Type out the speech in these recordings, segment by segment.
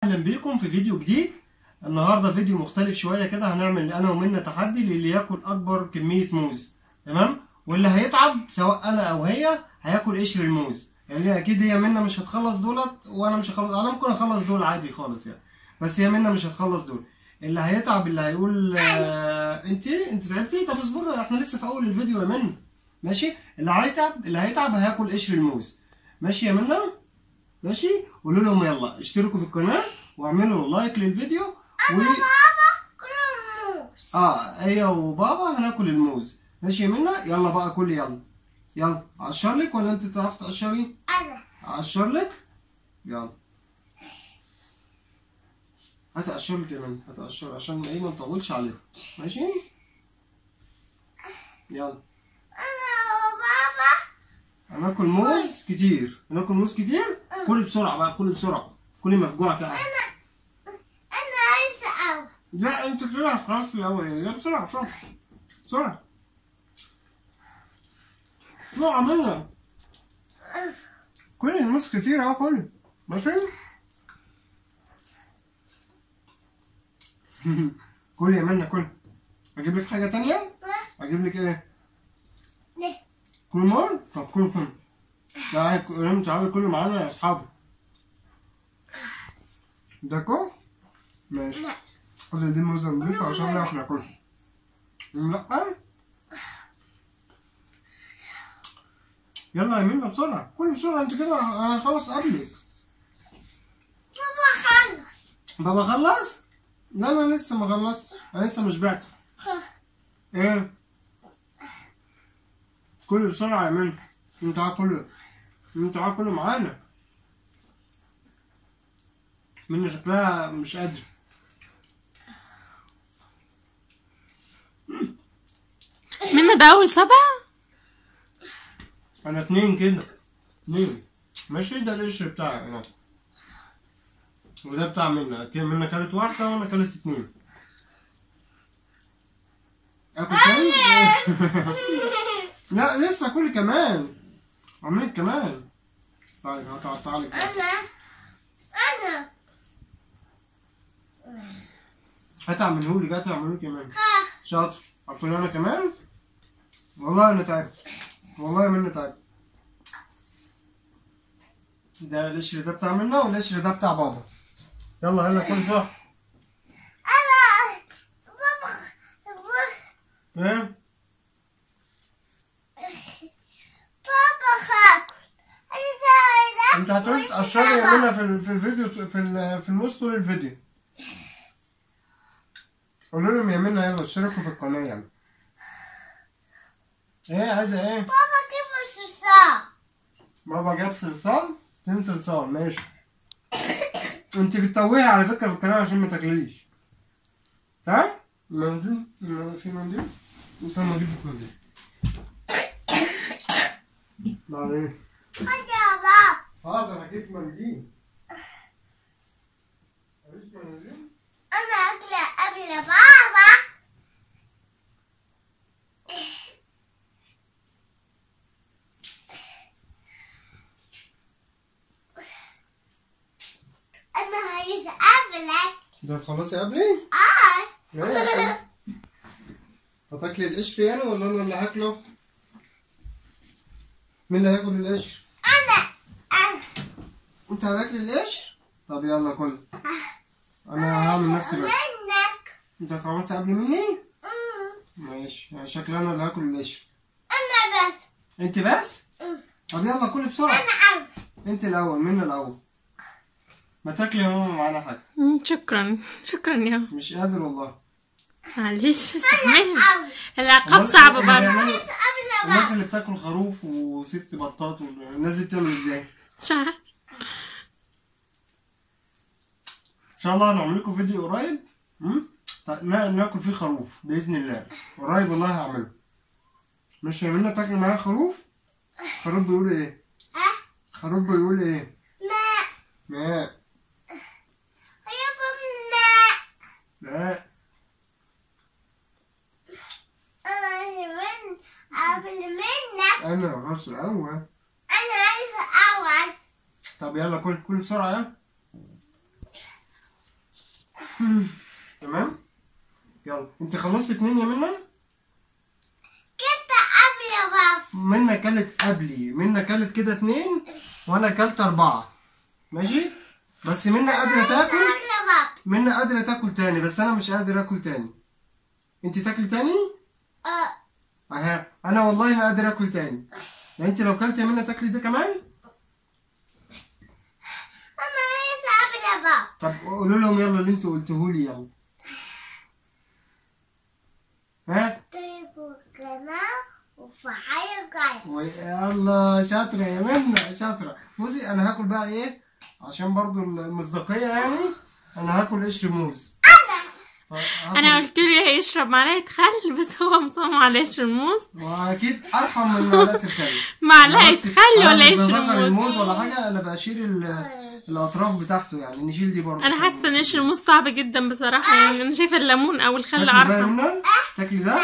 اهلا بيكم في فيديو جديد النهارده فيديو مختلف شويه كده هنعمل انا ومنى تحدي للي ياكل اكبر كميه موز تمام واللي هيتعب سواء انا او هي هياكل قشر الموز يعني اكيد هي منى مش هتخلص دولت وانا مش هخلص انا ممكن اخلص دول عادي خالص يعني بس هي منى مش هتخلص دول اللي هيتعب اللي هيقول آه انت انت تعبتي طب اصبري احنا لسه في اول الفيديو يا منى ماشي اللي هيتعب اللي هيتعب هياكل قشر الموز ماشي يا منى ماشي قولوا لهم يلا اشتركوا في القناه واعملوا لايك للفيديو و... موز اه هي وبابا هناكل الموز ماشي يا منى يلا بقى كلي يلا يلا اقشر لك ولا انت تعرف تقشري انا اقشر لك يلا هات اقشر لك يا منى هات اقشر عشان ايه ما نطولش عليها ماشي يلا انا وبابا هناكل موز كتير هناكل موز كتير كلي بسرعه بقى كلي بسرعه كلي مفجوعه كده انا عايزه اول لا انت طلع خلاص الاول يلا بسرعه بسرعه بسرعه بسرعه منى كل الموز كتير اهو كل ماشي كل يا منى كل اجيب لك حاجه تانية اجيب لك ايه ليه؟ كل مول طب كل كل تعالى كل تعالى كل معانا يا اصحابي ده كل ماشي لا خد دي موزة نضيفة عشان نعرف ناكلها لا يلا يا منى بسرعة كل بسرعة انت كده انا هخلص قبلك بابا خلص بابا خلص؟ لا انا لسه ما خلصت انا لسه مش بعت ايه كل بسرعة يا منى انت تعال كله انت تعال كله معانا منى شكلها مش قادرة منا ده أول سبع انا اتنين كده اتنين ماشي ده القشر بتاعي انا وده بتاع منى كده منى كانت واحدة وانا كانت اتنين اكل تاني؟ لا لسه كل كمان عاملين كمان طيب هتقطع لك انا انا هتعملهولي جات اعملهولي كمان ها شاطر عارفين انا كمان والله انا تعبت والله مني تعبت ده القشر ده بتاع منى والقشر ده بتاع بابا يلا يلا كل صح انا بابا بابا- ايه بابا خاكل انا انت هتقعد تقشري يا منى في ال- في الفيديو في ال- في النص طول الفيديو قولوا لهم يا منى يلا اشتركوا في القناه يعني ايه عايزه ايه بابا كيف الصوصات بابا جاب صلصال اتنين صلصال ماشي انت بتتوهي على فكره في القناه عشان ما تاكليش ها منديل ما في منديل بس انا ما اجيب لك منديل بعدين خد يا بابا حاضر هجيب منديل مفيش منديل انا اكل قبل بابا انا عايز قبلك ده هتخلصي قبلي؟ اه ماشي هتاكلي القشر يعني ولا انا اللي هاكله؟ مين اللي هياكل القشر؟ انا انا انت هتاكلي القشر؟ طب يلا كل انا هعمل نفسي بقى منك انت هتخلصي قبل مني؟ أمم. ماشي يعني شكلي انا اللي هاكل القشر انا بس انت بس؟ أمم. طب يلا كلي بسرعة انا اول انت الاول مين الاول ما تاكلي يا ماما معانا حاجة مم، شكرا شكرا يا مش قادر والله معلش استحمل اول العقاب أمال- صعبة هي- برضه هي- عايز قبل الناس بابا اللي بتاكل خروف وست بطاط والناس دي بتعمل ازاي؟ مش عارف ان شاء الله هنعمل لكم فيديو قريب أمم؟ تا- نا- ناكل فيه خروف باذن الله قريب والله هعمله مش هيعملنا تاكل معايا خروف خروف بيقول ايه ها خروف بيقول ايه ما لا هيا بابا لا انا من قبل منك انا راس الاول انا عايز اول طب يلا كل كل بسرعه يلا تمام يلا انت خلصت اتنين يا منى كنت قبل يا بابا منى كلت قبلي منى كلت كده اتنين وانا كلت اربعة ماشي بس منى قادرة تاكل قبل يا بابا منى قادرة تاكل تاني بس انا مش قادر اكل تاني انت تاكلي تاني اه اها انا والله ما قادر اكل تاني يعني انت لو كلت يا منى تاكلي ده كمان انا لسه قبل يا بابا طب قولوا لهم يلا اللي انتوا قلتوه لي يلا ها تيجوا قناة وفعلوا جاي ويلا شاطرة يا منى شاطرة بصي انا هاكل بقى ايه عشان برضو المصداقية يعني انا هاكل قشر موز فهاكل- انا قلت له هيشرب معلقه خل بس هو مصمم على قشر الموز واكيد ارحم من معلقة الخل معلقه بس خل أنا ولا مش قشر بصغر الموز موز ولا حاجة انا بشيل ال- الاطراف بتاعته يعني نشيل دي برضو انا حاسه ان قشر الموز صعب جدا بصراحه يعني انا شايفه الليمون او الخل تاكلي ده يا ارحم منى تاكلي ده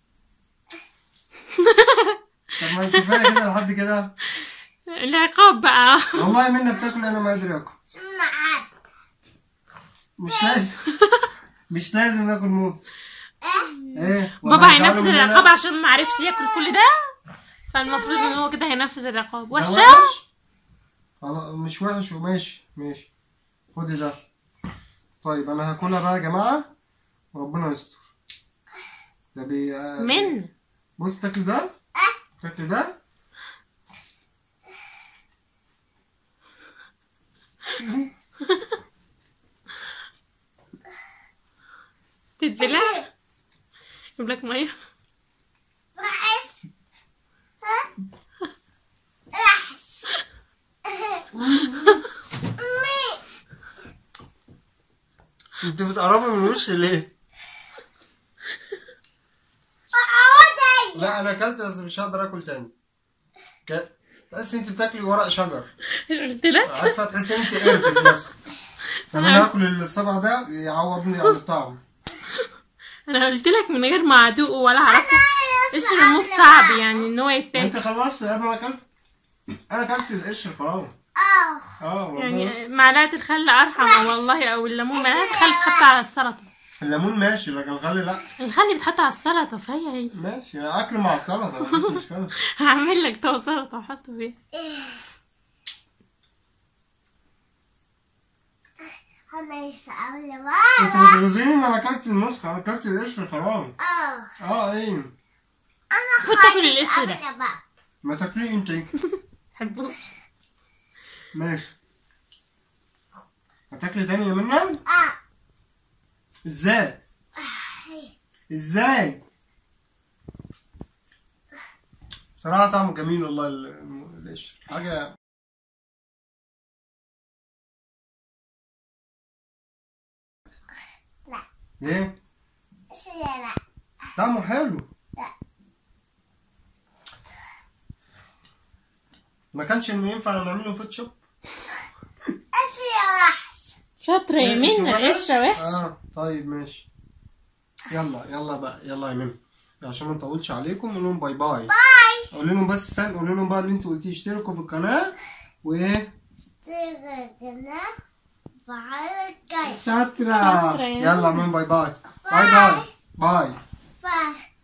طب ما انت كفايه كده لحد كده العقاب بقى والله منى بتاكل انا ما قادر اكل معاك مش لازم مش لازم ناكل موز ايه بابا ولا هتزعلوا هينفذ مننا؟ العقاب عشان ما عرفش ياكل كل ده فالمفروض ان هو كده هينفذ العقاب ده وحشه وحش؟ خلاص مش وحش وماشي ماشي خدي ده طيب انا هاكلها بقى يا جماعه وربنا يستر ده بي آه، من بص تاكل ده تاكل ده تتبلع يجيب لك ميه رحش ها رحش مي انت بتقربي من وشي ليه؟ اقعد لا انا اكلت بس مش هقدر اكل تاني ك- تحس انت بتاكلي ورق شجر مش قلت لك عارفه تحس انت قرد في نفسك طب انا هاكل الصبع ده يعوضني عن الطعم انا قلت لك من غير ما ادوقه ولا اعرفه قشر الموز صعب يعني ان هو انت يتاكل خلصت يا ابني انا اكلت انا اكلت القشر خلاص اه اه والله يعني معلقه الخل ارحم والله او الليمون معلقه الخل بتحط على السلطه الليمون ماشي لكن الخل لا الخل بيتحط على السلطه فهي هي ماشي اكل مع السلطه مفيش مشكله هعمل لك طبق سلطه واحطه فيها انا لسه قبل انت بابا بتغزيني ان انا اكلت النسخه انا اكلت القشر خلاص اه اه ايه انا كنت تاكل خايف القشر قبل ده. يا بابا ما تاكليه انت حبوش ماشي هتاكلي تاني يا منى اه ازاي ازاي بصراحة طعمه جميل والله ال- القشر حاجة لا ايه شيء لا طعمه حلو لا. ما كانش انه ينفع نعمله فوتوشوب شيء وحش شاطره يا قشر منى وحش؟ قشره وحش اه طيب ماشي يلا يلا بقى يلا يا منى عشان ما نطولش عليكم قول لهم باي باي باي قول لهم بس استنى قول لهم بقى اللي انتوا قلتيه اشتركوا في القناة وايه اشتغلنا فعل الجاي شاطرة شاطرة يا يلا من باي باي باي باي باي باي